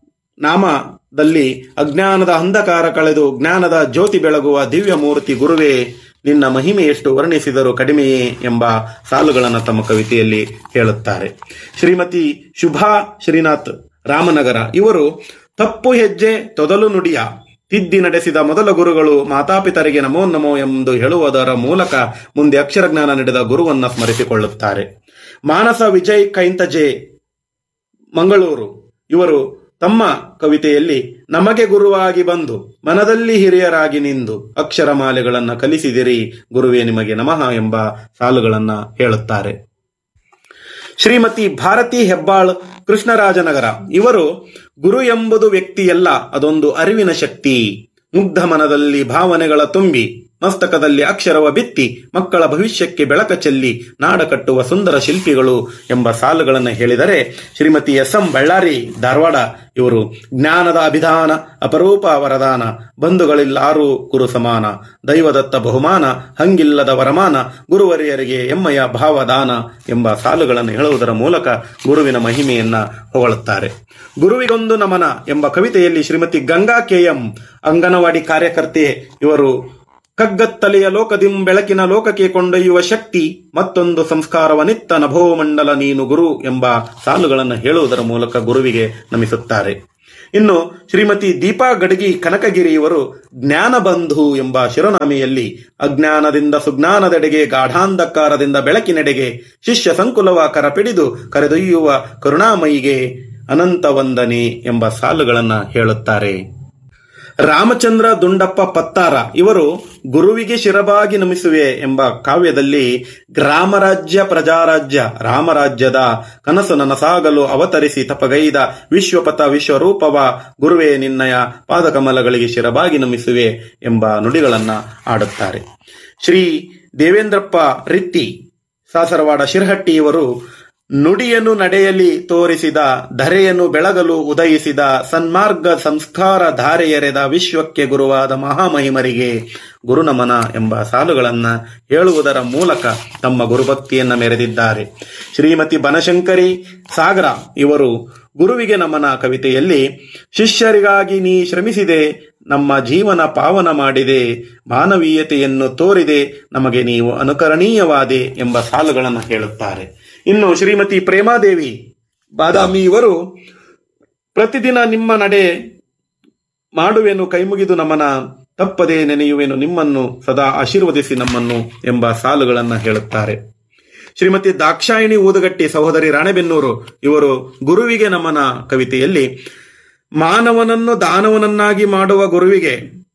ನಾಮದಲ್ಲಿ ಅಜ್ಞಾನದ ಅಂಧಕಾರ ಕಳೆದು ಜ್ಞಾನದ ಜ್ಯೋತಿ ಬೆಳಗುವ ದಿವ್ಯ ಮೂರ್ತಿ ಗುರುವೇ ನಿನ್ನ ಮಹಿಮೆ ಎಷ್ಟು ವರ್ಣಿಸಿದರೂ ಕಡಿಮೆಯೇ ಎಂಬ ಸಾಲುಗಳನ್ನು ತಮ್ಮ ಕವಿತೆಯಲ್ಲಿ ಹೇಳುತ್ತಾರೆ ಶ್ರೀಮತಿ ಶುಭಾ ಶ್ರೀನಾಥ್ ರಾಮನಗರ ಇವರು ತಪ್ಪು ಹೆಜ್ಜೆ ತೊದಲು ನುಡಿಯ ತಿದ್ದಿ ನಡೆಸಿದ ಮೊದಲ ಗುರುಗಳು ಮಾತಾಪಿತರಿಗೆ ನಮೋ ನಮೋ ಎಂದು ಹೇಳುವುದರ ಮೂಲಕ ಮುಂದೆ ಅಕ್ಷರಜ್ಞಾನ ನೀಡಿದ ಗುರುವನ್ನ ಸ್ಮರಿಸಿಕೊಳ್ಳುತ್ತಾರೆ ಮಾನಸ ವಿಜಯ್ ಕೈಂತಜೆ ಮಂಗಳೂರು ಇವರು ತಮ್ಮ ಕವಿತೆಯಲ್ಲಿ ನಮಗೆ ಗುರುವಾಗಿ ಬಂದು ಮನದಲ್ಲಿ ಹಿರಿಯರಾಗಿ ನಿಂದು ಅಕ್ಷರಮಾಲೆಗಳನ್ನು ಕಲಿಸಿದಿರಿ ಗುರುವೇ ನಿಮಗೆ ನಮಃ ಎಂಬ ಸಾಲುಗಳನ್ನ ಹೇಳುತ್ತಾರೆ ಶ್ರೀಮತಿ ಭಾರತಿ ಹೆಬ್ಬಾಳ್ ಕೃಷ್ಣರಾಜನಗರ ಇವರು ಗುರು ಎಂಬುದು ವ್ಯಕ್ತಿಯಲ್ಲ ಅದೊಂದು ಅರಿವಿನ ಶಕ್ತಿ ಮುಗ್ಧ ಮನದಲ್ಲಿ ಭಾವನೆಗಳ ತುಂಬಿ ಮಸ್ತಕದಲ್ಲಿ ಅಕ್ಷರವ ಬಿತ್ತಿ ಮಕ್ಕಳ ಭವಿಷ್ಯಕ್ಕೆ ಬೆಳಕ ಚೆಲ್ಲಿ ನಾಡ ಕಟ್ಟುವ ಸುಂದರ ಶಿಲ್ಪಿಗಳು ಎಂಬ ಸಾಲುಗಳನ್ನು ಹೇಳಿದರೆ ಶ್ರೀಮತಿ ಎಸ್ ಎಂ ಬಳ್ಳಾರಿ ಧಾರವಾಡ ಇವರು ಜ್ಞಾನದ ಅಭಿಧಾನ ಅಪರೂಪ ವರದಾನ ಬಂಧುಗಳಿಲ್ಲಾರು ಗುರು ಸಮಾನ ದೈವದತ್ತ ಬಹುಮಾನ ಹಂಗಿಲ್ಲದ ವರಮಾನ ಗುರುವರಿಯರಿಗೆ ಎಮ್ಮಯ ಭಾವದಾನ ಎಂಬ ಸಾಲುಗಳನ್ನು ಹೇಳುವುದರ ಮೂಲಕ ಗುರುವಿನ ಮಹಿಮೆಯನ್ನ ಹೊಗಳುತ್ತಾರೆ ಗುರುವಿಗೊಂದು ನಮನ ಎಂಬ ಕವಿತೆಯಲ್ಲಿ ಶ್ರೀಮತಿ ಗಂಗಾ ಕೆಎಂ ಅಂಗನವಾಡಿ ಕಾರ್ಯಕರ್ತೆ ಇವರು ಕಗ್ಗತ್ತಲೆಯ ಲೋಕದಿಂ ಬೆಳಕಿನ ಲೋಕಕ್ಕೆ ಕೊಂಡೊಯ್ಯುವ ಶಕ್ತಿ ಮತ್ತೊಂದು ಸಂಸ್ಕಾರವನಿತ್ತ ನಭೋಮಂಡಲ ನೀನು ಗುರು ಎಂಬ ಸಾಲುಗಳನ್ನು ಹೇಳುವುದರ ಮೂಲಕ ಗುರುವಿಗೆ ನಮಿಸುತ್ತಾರೆ ಇನ್ನು ಶ್ರೀಮತಿ ದೀಪಾ ಗಡಗಿ ಕನಕಗಿರಿ ಇವರು ಜ್ಞಾನಬಂಧು ಎಂಬ ಶಿರೋನಾಮೆಯಲ್ಲಿ ಅಜ್ಞಾನದಿಂದ ಸುಜ್ಞಾನದೆಡೆಗೆ ಗಾಢಾಂಧಕಾರದಿಂದ ಬೆಳಕಿನೆಡೆಗೆ ಶಿಷ್ಯ ಸಂಕುಲವ ಕರಪಿಡಿದು ಕರೆದೊಯ್ಯುವ ಕರುಣಾಮಯಿಗೆ ಅನಂತ ವಂದನೆ ಎಂಬ ಸಾಲುಗಳನ್ನ ಹೇಳುತ್ತಾರೆ ರಾಮಚಂದ್ರ ದುಂಡಪ್ಪ ಪತ್ತಾರ ಇವರು ಗುರುವಿಗೆ ಶಿರಬಾಗಿ ನಮಿಸುವೆ ಎಂಬ ಕಾವ್ಯದಲ್ಲಿ ಗ್ರಾಮರಾಜ್ಯ ಪ್ರಜಾರಾಜ್ಯ ರಾಮರಾಜ್ಯದ ಕನಸು ನನಸಾಗಲು ಅವತರಿಸಿ ತಪಗೈದ ವಿಶ್ವಪಥ ವಿಶ್ವರೂಪವ ಗುರುವೇ ನಿನ್ನಯ ಪಾದಕಮಲಗಳಿಗೆ ಶಿರಬಾಗಿ ನಮಿಸುವೆ ಎಂಬ ನುಡಿಗಳನ್ನ ಆಡುತ್ತಾರೆ ಶ್ರೀ ದೇವೇಂದ್ರಪ್ಪ ರಿತ್ತಿ ಸಾಸರವಾಡ ಶಿರಹಟ್ಟಿ ಇವರು ನುಡಿಯನ್ನು ನಡೆಯಲಿ ತೋರಿಸಿದ ಧರೆಯನ್ನು ಬೆಳಗಲು ಉದಯಿಸಿದ ಸನ್ಮಾರ್ಗ ಸಂಸ್ಕಾರ ಧಾರೆಯರೆದ ವಿಶ್ವಕ್ಕೆ ಗುರುವಾದ ಮಹಾಮಹಿಮರಿಗೆ ಗುರುನಮನ ಎಂಬ ಸಾಲುಗಳನ್ನ ಹೇಳುವುದರ ಮೂಲಕ ತಮ್ಮ ಗುರುಭಕ್ತಿಯನ್ನ ಮೆರೆದಿದ್ದಾರೆ ಶ್ರೀಮತಿ ಬನಶಂಕರಿ ಸಾಗರ ಇವರು ಗುರುವಿಗೆ ನಮನ ಕವಿತೆಯಲ್ಲಿ ಶಿಷ್ಯರಿಗಾಗಿ ನೀ ಶ್ರಮಿಸಿದೆ ನಮ್ಮ ಜೀವನ ಪಾವನ ಮಾಡಿದೆ ಮಾನವೀಯತೆಯನ್ನು ತೋರಿದೆ ನಮಗೆ ನೀವು ಅನುಕರಣೀಯವಾದೆ ಎಂಬ ಸಾಲುಗಳನ್ನು ಹೇಳುತ್ತಾರೆ ಇನ್ನು ಶ್ರೀಮತಿ ಪ್ರೇಮಾದೇವಿ ಬಾದಾಮಿ ಇವರು ಪ್ರತಿದಿನ ನಿಮ್ಮ ನಡೆ ಮಾಡುವೆನು ಕೈಮುಗಿದು ನಮನ ತಪ್ಪದೆ ನೆನೆಯುವೆನು ನಿಮ್ಮನ್ನು ಸದಾ ಆಶೀರ್ವದಿಸಿ ನಮ್ಮನ್ನು ಎಂಬ ಸಾಲುಗಳನ್ನು ಹೇಳುತ್ತಾರೆ ಶ್ರೀಮತಿ ದಾಕ್ಷಾಯಿಣಿ ಊದಗಟ್ಟಿ ಸಹೋದರಿ ರಾಣೆಬೆನ್ನೂರು ಇವರು ಗುರುವಿಗೆ ನಮನ ಕವಿತೆಯಲ್ಲಿ ಮಾನವನನ್ನು ದಾನವನನ್ನಾಗಿ ಮಾಡುವ ಗುರುವಿಗೆ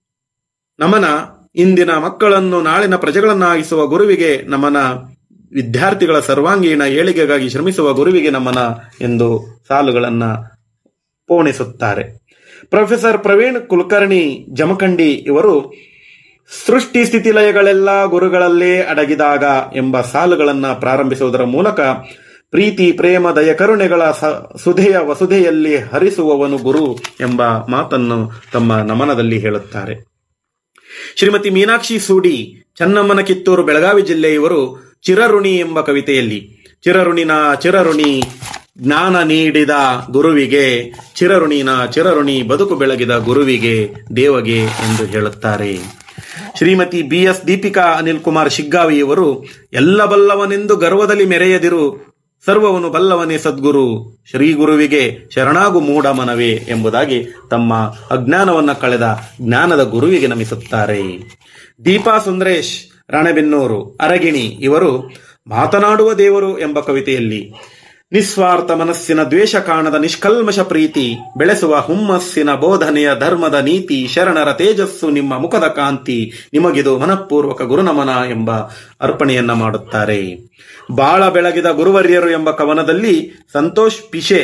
ನಮನ ಇಂದಿನ ಮಕ್ಕಳನ್ನು ನಾಳಿನ ಪ್ರಜೆಗಳನ್ನಾಗಿಸುವ ಗುರುವಿಗೆ ನಮನ ವಿದ್ಯಾರ್ಥಿಗಳ ಸರ್ವಾಂಗೀಣ ಏಳಿಗೆಗಾಗಿ ಶ್ರಮಿಸುವ ಗುರುವಿಗೆ ನಮನ ಎಂದು ಸಾಲುಗಳನ್ನ ಪೋಣಿಸುತ್ತಾರೆ ಪ್ರೊಫೆಸರ್ ಪ್ರವೀಣ್ ಕುಲಕರ್ಣಿ ಜಮಖಂಡಿ ಇವರು ಸೃಷ್ಟಿ ಸ್ಥಿತಿಲಯಗಳೆಲ್ಲ ಗುರುಗಳಲ್ಲೇ ಅಡಗಿದಾಗ ಎಂಬ ಸಾಲುಗಳನ್ನ ಪ್ರಾರಂಭಿಸುವುದರ ಮೂಲಕ ಪ್ರೀತಿ ಪ್ರೇಮ ದಯ ಕರುಣೆಗಳ ಸ- ಸುಧೆಯ ವಸುಧೆಯಲ್ಲಿ ಹರಿಸುವವನು ಗುರು ಎಂಬ ಮಾತನ್ನು ತಮ್ಮ ನಮನದಲ್ಲಿ ಹೇಳುತ್ತಾರೆ ಶ್ರೀಮತಿ ಮೀನಾಕ್ಷಿ ಸೂಡಿ ಚನ್ನಮ್ಮನ ಕಿತ್ತೂರು ಬೆಳಗಾವಿ ಜಿಲ್ಲೆ ಇವರು ಚಿರಋಣಿ ಎಂಬ ಕವಿತೆಯಲ್ಲಿ ಚಿರಋಣಿನ ಚಿರಋಣಿ ಜ್ಞಾನ ನೀಡಿದ ಗುರುವಿಗೆ ಚಿರಋಣಿನ ಚಿರಋಣಿ ಬದುಕು ಬೆಳಗಿದ ಗುರುವಿಗೆ ದೇವಗೆ ಎಂದು ಹೇಳುತ್ತಾರೆ ಶ್ರೀಮತಿ ಬಿ ಎಸ್ ದೀಪಿಕಾ ಅನಿಲ್ ಕುಮಾರ್ ಶಿಗ್ಗಾವಿ ಇವರು ಎಲ್ಲ ಬಲ್ಲವನೆಂದು ಗರ್ವದಲ್ಲಿ ಮೆರೆಯದಿರು ಸರ್ವವನು ಬಲ್ಲವನೇ ಸದ್ಗುರು ಶ್ರೀ ಗುರುವಿಗೆ ಶರಣಾಗು ಮೂಢ ಮನವೇ ಎಂಬುದಾಗಿ ತಮ್ಮ ಅಜ್ಞಾನವನ್ನ ಕಳೆದ ಜ್ಞಾನದ ಗುರುವಿಗೆ ನಮಿಸುತ್ತಾರೆ ದೀಪಾ ಸುಂದರೇಶ್ ರಾಣೆಬೆನ್ನೂರು ಅರಗಿಣಿ ಇವರು ಮಾತನಾಡುವ ದೇವರು ಎಂಬ ಕವಿತೆಯಲ್ಲಿ ನಿಸ್ವಾರ್ಥ ಮನಸ್ಸಿನ ದ್ವೇಷ ಕಾಣದ ನಿಷ್ಕಲ್ಮಶ ಪ್ರೀತಿ ಬೆಳೆಸುವ ಹುಮ್ಮಸ್ಸಿನ ಬೋಧನೆಯ ಧರ್ಮದ ನೀತಿ ಶರಣರ ತೇಜಸ್ಸು ನಿಮ್ಮ ಮುಖದ ಕಾಂತಿ ನಿಮಗಿದು ಮನಃಪೂರ್ವಕ ಗುರುನಮನ ಎಂಬ ಅರ್ಪಣೆಯನ್ನ ಮಾಡುತ್ತಾರೆ ಬಾಳ ಬೆಳಗಿದ ಗುರುವರ್ಯರು ಎಂಬ ಕವನದಲ್ಲಿ ಸಂತೋಷ್ ಪಿಶೆ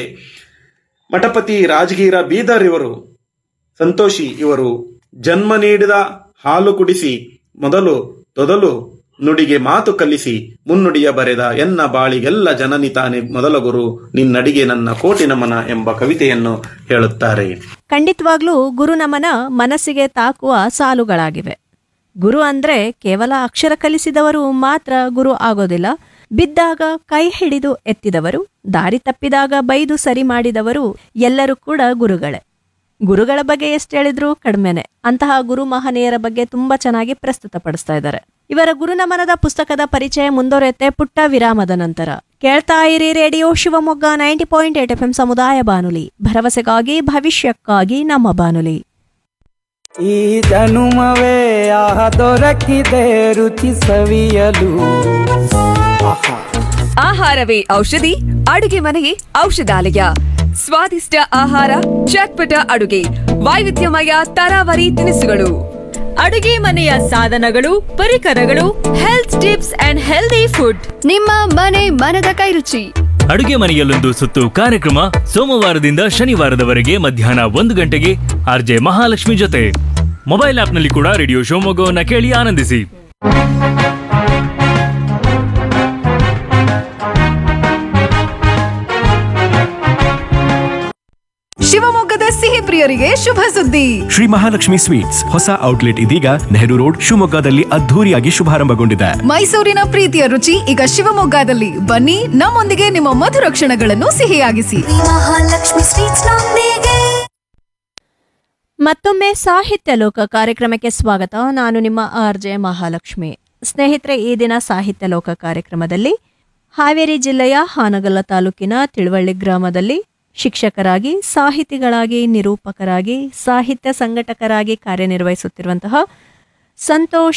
ಮಠಪತಿ ರಾಜಗೀರ ಬೀದರ್ ಇವರು ಸಂತೋಷಿ ಇವರು ಜನ್ಮ ನೀಡಿದ ಹಾಲು ಕುಡಿಸಿ ಮೊದಲು ತೊದಲು ನುಡಿಗೆ ಮಾತು ಕಲಿಸಿ ಮುನ್ನುಡಿಯ ಬರೆದ ಎನ್ನ ಬಾಳಿಗೆಲ್ಲ ಜನನಿ ತಾನೆ ಮೊದಲ ಗುರು ನಿನ್ನಡಿಗೆ ನನ್ನ ಕೋಟಿ ನಮನ ಎಂಬ ಕವಿತೆಯನ್ನು ಹೇಳುತ್ತಾರೆ ಖಂಡಿತವಾಗ್ಲೂ ಗುರು ನಮನ ಮನಸ್ಸಿಗೆ ತಾಕುವ ಸಾಲುಗಳಾಗಿವೆ ಗುರು ಅಂದ್ರೆ ಕೇವಲ ಅಕ್ಷರ ಕಲಿಸಿದವರು ಮಾತ್ರ ಗುರು ಆಗೋದಿಲ್ಲ ಬಿದ್ದಾಗ ಕೈ ಹಿಡಿದು ಎತ್ತಿದವರು ದಾರಿ ತಪ್ಪಿದಾಗ ಬೈದು ಸರಿ ಮಾಡಿದವರು ಎಲ್ಲರೂ ಕೂಡ ಗುರುಗಳೇ ಗುರುಗಳ ಬಗ್ಗೆ ಎಷ್ಟು ಹೇಳಿದ್ರು ಕಡಿಮೆನೆ ಅಂತಹ ಗುರು ಮಹನೀಯರ ಬಗ್ಗೆ ತುಂಬಾ ಚೆನ್ನಾಗಿ ಪ್ರಸ್ತುತಪಡಿಸ್ತಾ ಇದ್ದಾರೆ ಇವರ ಗುರುನಮನದ ಪುಸ್ತಕದ ಪರಿಚಯ ಮುಂದುವರೆಯುತ್ತೆ ಪುಟ್ಟ ವಿರಾಮದ ನಂತರ ಕೇಳ್ತಾ ಇರಿ radio Shivamogga ninety point eight F M ಸಮುದಾಯ ಬಾನುಲಿ ಭರವಸೆಗಾಗಿ ಭವಿಷ್ಯಕ್ಕಾಗಿ ನಮ್ಮ ಬಾನುಲಿ ಈ ಜನುಮವೇ ಆಹ ದೊರಕಿದೆ ರುಚಿ ಸವಿಯಲು ಆಹಾ ಆಹಾರವೇ ಔಷಧಿ ಅಡುಗೆ ಮನೆಯೇ ಔಷಧಾಲಯ ಸ್ವಾದಿಷ್ಟ ಆಹಾರ ಚಟ್ಪಟ ಅಡುಗೆ ವೈವಿಧ್ಯಮಯ ತರಾವರಿ ತಿನಿಸುಗಳು ಅಡುಗೆ ಮನೆಯ ಸಾಧನಗಳು ಪರಿಕರಗಳು health tips and healthy food ನಿಮ್ಮ ಮನೆ ಮನದ ಕೈರುಚಿ ಅಡುಗೆ ಮನೆಯಲ್ಲೊಂದು ಸುತ್ತು ಕಾರ್ಯಕ್ರಮ ಸೋಮವಾರದಿಂದ ಶನಿವಾರದವರೆಗೆ ಮಧ್ಯಾಹ್ನ ಒಂದು ಗಂಟೆಗೆ ಆರ್ಜೆ ಮಹಾಲಕ್ಷ್ಮಿ ಜೊತೆ ಮೊಬೈಲ್ ಆಪ್ನಲ್ಲಿ ಕೂಡ ರೇಡಿಯೋ ಶಿವಮೊಗ್ಗವನ್ನ ಕೇಳಿ ಆನಂದಿಸಿ ಶಿವಮೊಗ್ಗದ ಸಿಹಿ ಪ್ರಿಯರಿಗೆ ಶುಭ ಸುದ್ದಿ ಶ್ರೀ ಮಹಾಲಕ್ಷ್ಮಿ ಸ್ವೀಟ್ಸ್ ಹೊಸ ಔಟ್ಲೆಟ್ ಇದೀಗ ನೆಹರು ರೋಡ್ ಶಿವಮೊಗ್ಗದಲ್ಲಿ ಅದ್ಧೂರಿಯಾಗಿ ಶುಭಾರಂಭಗೊಂಡಿದೆ ಮೈಸೂರಿನ ಪ್ರೀತಿಯ ರುಚಿ ಈಗ ಶಿವಮೊಗ್ಗದಲ್ಲಿ ಬನ್ನಿ ನಮ್ಮೊಂದಿಗೆ ನಿಮ್ಮ ಮಧುರ ಕ್ಷಣಗಳನ್ನು ಸಿಹಿಯಾಗಿಸಿ ಮತ್ತೊಮ್ಮೆ ಸಾಹಿತ್ಯ ಲೋಕ ಕಾರ್ಯಕ್ರಮಕ್ಕೆ ಸ್ವಾಗತ ನಾನು ನಿಮ್ಮ ಆರ್ ಜೆ ಮಹಾಲಕ್ಷ್ಮಿ ಸ್ನೇಹಿತರೆ ಈ ದಿನ ಸಾಹಿತ್ಯ ಲೋಕ ಕಾರ್ಯಕ್ರಮದಲ್ಲಿ ಹಾವೇರಿ ಜಿಲ್ಲೆಯ ಹಾನಗಲ್ಲ ತಾಲೂಕಿನ ತಿಳುವಳ್ಳಿ ಗ್ರಾಮದಲ್ಲಿ ಶಿಕ್ಷಕರಾಗಿ ಸಾಹಿತಿಗಳಾಗಿ ನಿರೂಪಕರಾಗಿ ಸಾಹಿತ್ಯ ಸಂಘಟಕರಾಗಿ ಕಾರ್ಯನಿರ್ವಹಿಸುತ್ತಿರುವಂತಹ ಸಂತೋಷ್